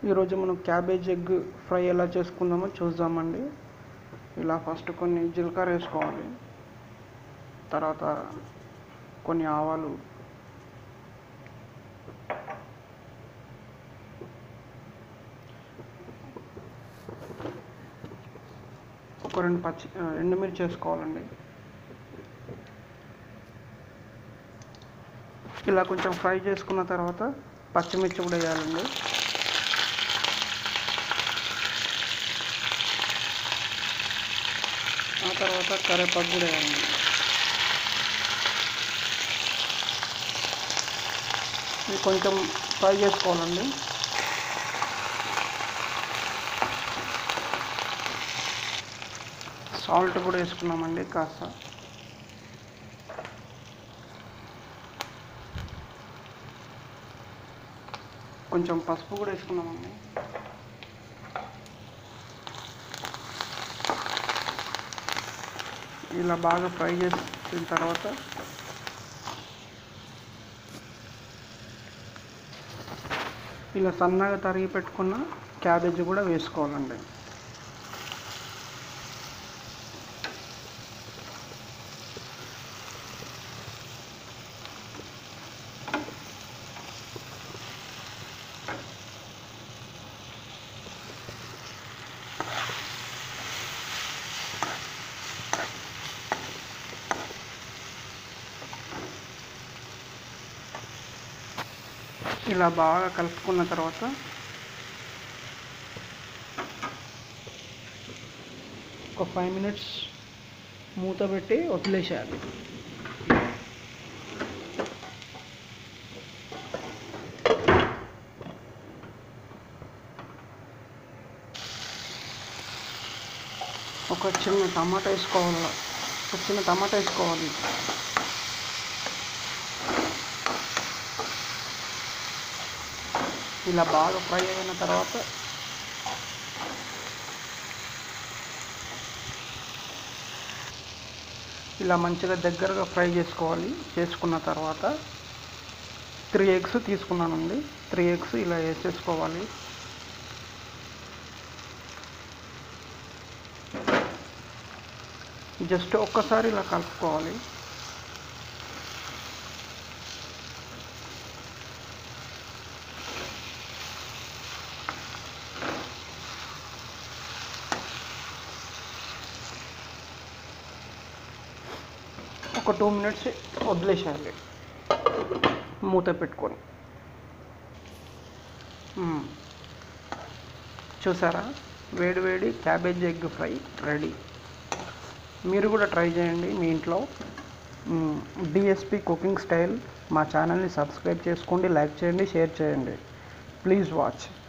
ఈరోజు మనం cabbage egg fry ఎలా చేసుకుందామో చూద్దామండి ఇలా ఫస్ట్ కొన్ని జీలకర్ర వేసుకోవాలి తర్వాత కొన్ని ఆవాలు ఒక రెండు పచ్చి ఆ, ఎండుమిర్చి వేసుకోవాలండి ఇలా కొంచెం ఫ్రై చేసుకున్న తర్వాత పచ్చిమిర్చి కూడా వేయాలండి ఆ తర్వాత కరివేపాకు కూడా వేయాలండి ఇది కొంచెం ఫ్రై చేసుకోవాలండి సాల్ట్ కూడా వేసుకున్నామండి కాస్త కొంచెం పసుపు కూడా వేసుకున్నామండి ఇలా బాగా ఫ్రై చేసిన తర్వాత ఇలా సన్నగా తరిగి పెట్టుకున్న క్యాబేజీ కూడా వేసుకోవాలండి ఇలా బాగా కలుపుకున్న తర్వాత ఒక ఫైవ్ మినిట్స్ మూత పెట్టి వదిలేసేయాలి ఒక చిన్న టమాటా వేసుకోవాలి ఒక చిన్న టమాటా వేసుకోవాలి ఇలా బాగా ఫ్రై అయిన తర్వాత ఇలా మంచిగా దగ్గరగా ఫ్రై చేసుకోవాలి చేసుకున్న తర్వాత త్రీ ఎగ్స్ తీసుకున్నానండి త్రీ ఎగ్స్ ఇలా వేసేసుకోవాలి జస్ట్ ఒక్కసారి ఇలా కలుపుకోవాలి ఒక టూ మినిట్స్ వదిలేసేయాలి మూత పెట్టుకొని మ్మ్. చూసారా వేడి వేడి క్యాబేజ్ ఎగ్ ఫ్రై రెడీ మీరు కూడా ట్రై చేయండి మీ ఇంట్లో డిఎస్పి కుకింగ్ స్టైల్ మా ఛానల్ని సబ్స్క్రైబ్ చేసుకోండి లైక్ చేయండి షేర్ చేయండి ప్లీజ్ వాచ్